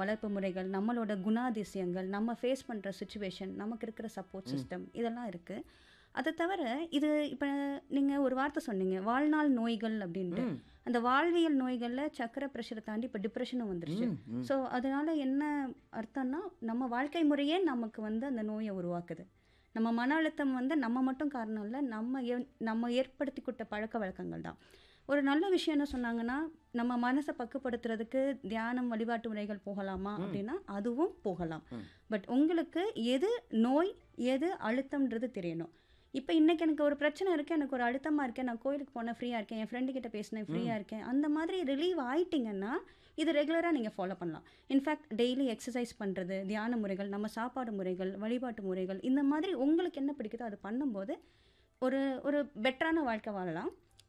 வளர்ப்பு முறைகள் நம்மளோட குணாதிசயங்கள் நம்ம ஃபேஸ் பண்ணுற சுச்சுவேஷன் நமக்கு இருக்கிற சப்போர்ட் சிஸ்டம் இதெல்லாம் இருக்குது அதை தவிர இது இப்போ நீங்கள் ஒரு வார்த்தை சொன்னீங்க வாழ்நாள் நோய்கள் அப்படின்ட்டு ம். அந்த வாழ்வியல் நோய்களில் சக்கரை ப்ரெஷரை தாண்டி இப்போ டிப்ரெஷனும் வந்துருச்சு ம், ம். ஸோ அதனால என்ன அர்த்தம்னா நம்ம வாழ்க்கை முறையே நமக்கு வந்து அந்த நோயை உருவாக்குது நம்ம மன அழுத்தம் வந்து நம்ம மட்டும் காரணம் இல்லை நம்ம ஏ- நம்ம ஏற்படுத்திக்கிட்ட பழக்க வழக்கங்கள் தான் ஒரு நல்ல விஷயம் என்ன சொன்னாங்கன்னா நம்ம மனசை பக்குப்படுத்துறதுக்கு தியானம் வழிபாட்டு முறைகள் போகலாமா அப்படின்னா அதுவும் போகலாம் ம். பட் உங்களுக்கு எது நோய் எது அழுத்தம்ன்றது தெரியணும் இப்போ இன்னைக்கு எனக்கு ஒரு பிரச்சனை இருக்குது எனக்கு ஒரு அழுத்தமாக இருக்கேன் நான் கோயிலுக்கு போனேன் ஃப்ரீயாக இருக்கேன் என் ஃப்ரெண்டு கிட்ட பேசினேன் ஃப்ரீயாக இருக்கேன் அந்த மாதிரி ரிலீவ் ஆயிட்டீங்கன்னா இது ரெகுலராக நீங்கள் ஃபாலோ பண்ணலாம் இன்ஃபேக்ட் டெய்லி எக்ஸசைஸ் பண்ணுறது தியான முறைகள் நம்ம சாப்பாடு முறைகள் வழிபாட்டு முறைகள் இந்த மாதிரி உங்களுக்கு என்ன பிடிக்குதோ அது பண்ணும்போது ஒரு ஒரு பெட்டரான வாழ்க்கை வாழலாம்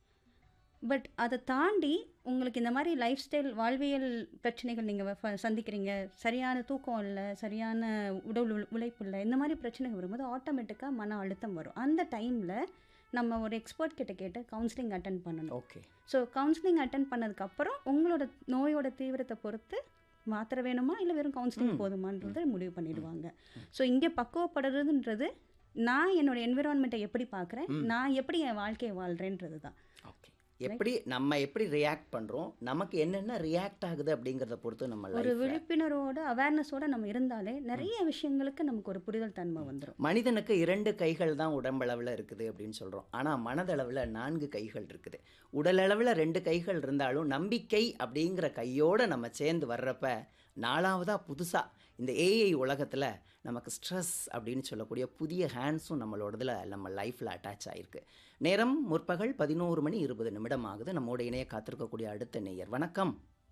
பட் அதை தாண்டி உங்களுக்கு இந்த மாதிரி லைஃப் ஸ்டைல் வாழ்வியல் பிரச்சனைகள் நீங்கள் சந்திக்கிறீங்க சரியான தூக்கம் இல்லை சரியான உடல் உழை- உழைப்பு இல்லை இந்த மாதிரி பிரச்சனைகள் வரும்போது ஆட்டோமேட்டிக்காக மன அழுத்தம் வரும் அந்த டைமில் நம்ம ஒரு எக்ஸ்பர்ட் கிட்ட கேட்டு கவுன்சிலிங் அட்டன் பண்ணணும் ஓகே ஸோ கவுன்சிலிங் அட்டன் பண்ணதுக்கப்புறம் உங்களோட நோயோட தீவிரத்தை பொறுத்து மாத்திரை வேணுமா இல்லை வெறும் கவுன்சிலிங் போதுமான்றது முடிவு பண்ணிடுவாங்க ஸோ இங்கே பக்குவப்படுறதுன்றது நான் என்னோட என்விரான்மெண்ட்டை எப்படி பார்க்குறேன் நான் எப்படி என் வாழ்க்கையை வாழ்கிறேன்றது தான் ஓகே எப்படி நம்ம எப்படி ரியாக்ட் பண்றோம் நமக்கு என்னென்ன ரியாக்ட் ஆகுது அப்படிங்கறத பொறுத்து நம்ம ஒரு லைஃப் விழிப்புணர்வோட அவேர்னஸோட நம்ம இருந்தாலே நிறைய விஷயங்களுக்கு நமக்கு ஒரு புரிதல் தன்மை வந்துடும் மனிதனுக்கு இரண்டு கைகள் தான் உடம்பளவில் இருக்குது அப்படின்னு சொல்கிறோம் ஆனால் மனதளவில் நான்கு கைகள் இருக்குது உடலளவில் ரெண்டு கைகள் இருந்தாலும் நம்பிக்கை அப்படிங்கிற கையோடு நம்ம சேர்ந்து வர்றப்ப நாலாவதாக புதுசாக இந்த ஏஐ உலகத்தில் நமக்கு ஸ்ட்ரெஸ் அப்படின்னு சொல்லக்கூடிய புதிய ஹேண்ட்ஸும் நம்மளோடதுல நம்ம லைஃப்பில் அட்டாச் ஆகிருக்கு நேரம் முற்பகல் பதினோரு மணி இருபது நிமிடம் ஆகுது நம்மோட இணைய காத்திருக்கக்கூடிய அடுத்த நேயர் வணக்கம்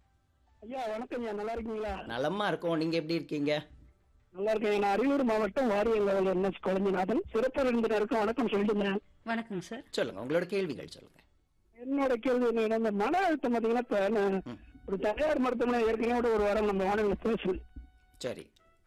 ஐயா வணக்கம் ஐயா நல்லா இருக்கீங்களா நலமா இருக்கோம் நீங்கள் எப்படி இருக்கீங்க நல்லா இருக்கேன் நான் அரியலூர் மாவட்டம் வாரியங்கவல் என்எஸ் குழந்தைநாதன் சிறப்பு விருந்தினருக்கும் வணக்கம் சொல்லிடுங்க வணக்கங்க சார் சொல்லுங்கள் உங்களோட கேள்விகள் சொல்லுங்கள் என்னோட கேள்வி என்ன இந்த மன அழுத்தம் பாத்தீங்கன்னா இப்ப நான் ஒரு தனியார் மருத்துவமனை ஏற்கனவே கூட ஒரு வாரம் நம்ம வானொலியில பேசுனேன் சரி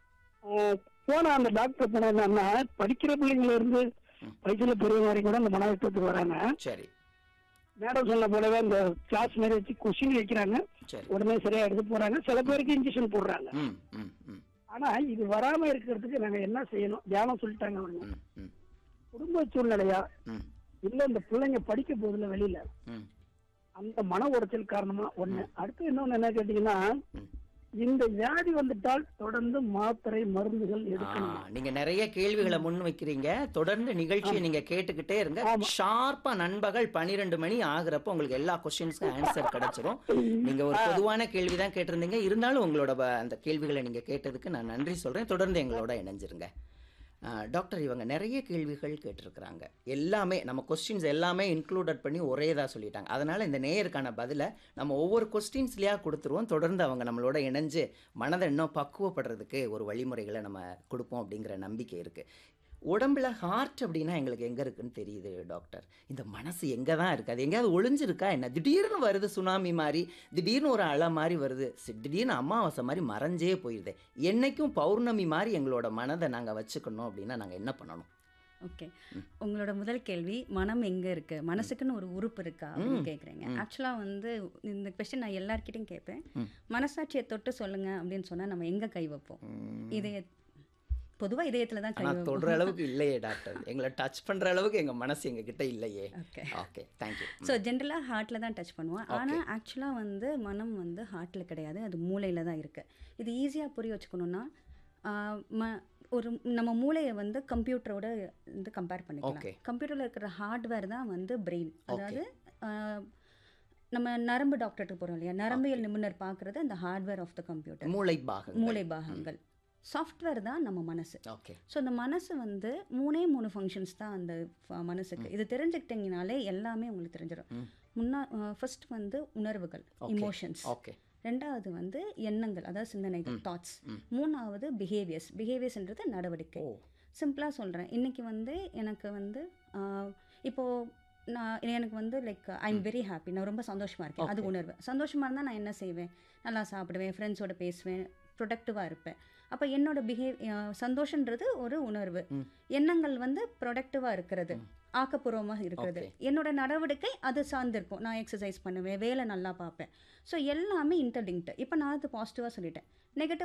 ஆஹ் போன அந்த டாக்டர் போன என்னன்னா படிக்கிற பிள்ளைங்கள இருந்து வயசுல பெரியவங்க வரைக்கும் கூட அந்த மன அழுத்தத்துக்கு வராங்க சரி மேடம் சொன்ன போலவே இந்த கிளாஸ் மாதிரி வச்சு கொஸ்டின் வைக்கிறாங்க சரி உடனே சரியா எடுத்து போறாங்க சில பேருக்கு இன்ஜெக்ஷன் போடுறாங்க ம் ம் ம் ஆனா இது வராம இருக்கிறதுக்கு நாங்க என்ன செய்யணும் தியானம் சொல்லிட்டாங்க அவங்க ம் ம் குடும்ப சூழ்நிலையா ம் இல்ல இந்த பிள்ளைங்க படிக்க போகுதுல வெளியில ம் அந்த மன உளைச்சல் காரணமா ஒண்ணு அடுத்து இன்னொன்னு என்ன கேட்டீங்கன்னா ம். இந்த வியாதி வந்துட்டால் தொடர்ந்து மாத்திரை மருந்துகள் ஆ, எடுக்கணும் நீங்க நிறைய கேள்விகளை முன் வைக்கிறீங்க தொடர்ந்து நிகழ்ச்சியை நீங்க கேட்டுக்கிட்டே இருங்க ஷார்ப்பா நண்பகல் பன்னிரெண்டு மணி ஆகுறப்போ உங்களுக்கு எல்லா கொஸ்டின்ஸ்க்கும் ஆன்சர் கிடைச்சிரும் நீங்க ஒரு பொதுவான கேள்வி தான் கேட்டிருந்தீங்க இருந்தாலும் உங்களோட ப- அந்த கேள்விகளை நீங்க கேட்டதுக்கு நான் நன்றி சொல்றேன் தொடர்ந்து எங்களோட இணைஞ்சிருங்க ஆ, டாக்டர் இவங்க நிறைய கேள்விகள் கேட்டிருக்கிறாங்க எல்லாமே நம்ம கொஸ்டின்ஸ் எல்லாமே இன்க்ளூடட் பண்ணி ஒரே இதாக சொல்லிட்டாங்க அதனால் இந்த நேயருக்கான பதிலை நம்ம ஒவ்வொரு கொஸ்டின்ஸ்லையாக கொடுத்துருவோம் தொடர்ந்து அவங்க நம்மளோட இணைஞ்சு மனதை இன்னும் பக்குவப்படுறதுக்கு ஒரு வழிமுறைகளை நம்ம கொடுப்போம் அப்படிங்கிற நம்பிக்கை இருக்குது உடம்புல ஹார்ட் அப்படின்னா எங்களுக்கு எங்கே இருக்குன்னு தெரியுது டாக்டர் இந்த மனசு எங்கே தான் இருக்குது அது எங்கேயாவது ஒளிஞ்சிருக்கா என்ன திடீர்னு வருது சுனாமி மாதிரி திடீர்னு ஒரு அலை மாதிரி வருது சி- திடீர்னு அமாவாசை மாதிரி மறைஞ்சே போயிடுது என்னைக்கும் பௌர்ணமி மாதிரி எங்களோட மனதை நாங்கள் வச்சுக்கணும் அப்படின்னா நாங்கள் என்ன பண்ணணும் ஓகே உங்களோட முதல் கேள்வி மனம் எங்க இருக்கு மனசுக்குன்னு ஒரு உறுப்பு இருக்கா அப்படின்னு கேக்குறீங்க ஆக்சுவலா வந்து இந்த கொஸ்டின் நான் எல்லார்கிட்டயும் கேட்பேன் மனசாட்சியை தொட்டு சொல்லுங்க அப்படின்னு சொன்னா நம்ம எங்க கை வைப்போம் இதய பொதுவா இதயத்துல தான் கை ஆனால் வைப்போம் தொடுற அளவுக்கு இல்லையே டாக்டர் எங்களை டச் பண்ணுற அளவுக்கு எங்கள் மனசு எங்கள் கிட்ட இல்லையே ஓகே ஓகே தேங்க்யூ ஸோ ஜென்ரலாக ஹார்ட்டில் தான் டச் பண்ணுவோம் ஆனால் ஆக்சுவலாக வந்து மனம் வந்து ஹார்ட்டில் கிடையாது அது மூளையில் தான் இருக்குது இது ஈஸியாக புரிய வச்சுக்கணுன்னா ஆஹ், ம ஒரு நம்ம மூளையை வந்து கம்ப்யூட்டரோட வந்து கம்பேர் Okay. பண்ணிக்கலாம் கம்ப்யூட்டரில் இருக்கிற ஹார்ட்வேர் தான் வந்து பிரெயின் அதாவது ஆஹ், நம்ம நரம்பு டாக்டர்கிட்ட போகிறோம் இல்லையா நரம்பியல் நிபுணர் பார்க்குறது அந்த ஹார்ட்வேர் ஆஃப் த கம்ப்யூட்டர் மூளை பாகம் மூளை பாகங்கள் சாஃப்ட்வேர் தான் நம்ம மனசு ஓகே ஸோ அந்த மனசு வந்து மூணே மூணு ஃபங்க்ஷன்ஸ் தான் அந்த ஃப- மனசுக்கு இது தெரிஞ்சுக்கிட்டீங்கனாலே எல்லாமே உங்களுக்கு தெரிஞ்சிடும் முன்னா ஃபர்ஸ்ட் வந்து உணர்வுகள் இமோஷன்ஸ் ஓகே ரெண்டாவது வந்து எண்ணங்கள் அதாவது சிந்தனைகள் தாட்ஸ் மூணாவது பிஹேவியர்ஸ் பிஹேவியர்ஸ்ன்றது நடவடிக்கை ஓ சிம்பிளாக சொல்கிறேன் இன்னைக்கு வந்து எனக்கு வந்து ஆஹ், இப்போ நான் எனக்கு வந்து like I am very happy நான் ரொம்ப சந்தோஷமாக இருக்கேன் அது உணர்வு சந்தோஷமாக இருந்தால் நான் என்ன செய்வேன் நல்லா சாப்பிடுவேன் ஃப்ரெண்ட்ஸோட பேசுவேன் ப்ரொடக்டிவாக இருப்பேன் அப்போ என்னோட பிஹேவ் சந்தோஷன்றது ஒரு உணர்வு எண்ணங்கள் வந்து ப்ரொடக்டிவாக இருக்கிறது ஆக்கப்பூர்வமாக இருக்கிறது என்னோட நடவடிக்கை அது சார்ந்திருக்கும் நான் எக்ஸசைஸ் பண்ணுவேன் வேலை நல்லா பார்ப்பேன் ஸோ எல்லாமே இன்டர்லிங்க்டு இப்போ நான் அது பாசிட்டிவாக சொல்லிட்டேன் நெகட்டிவ்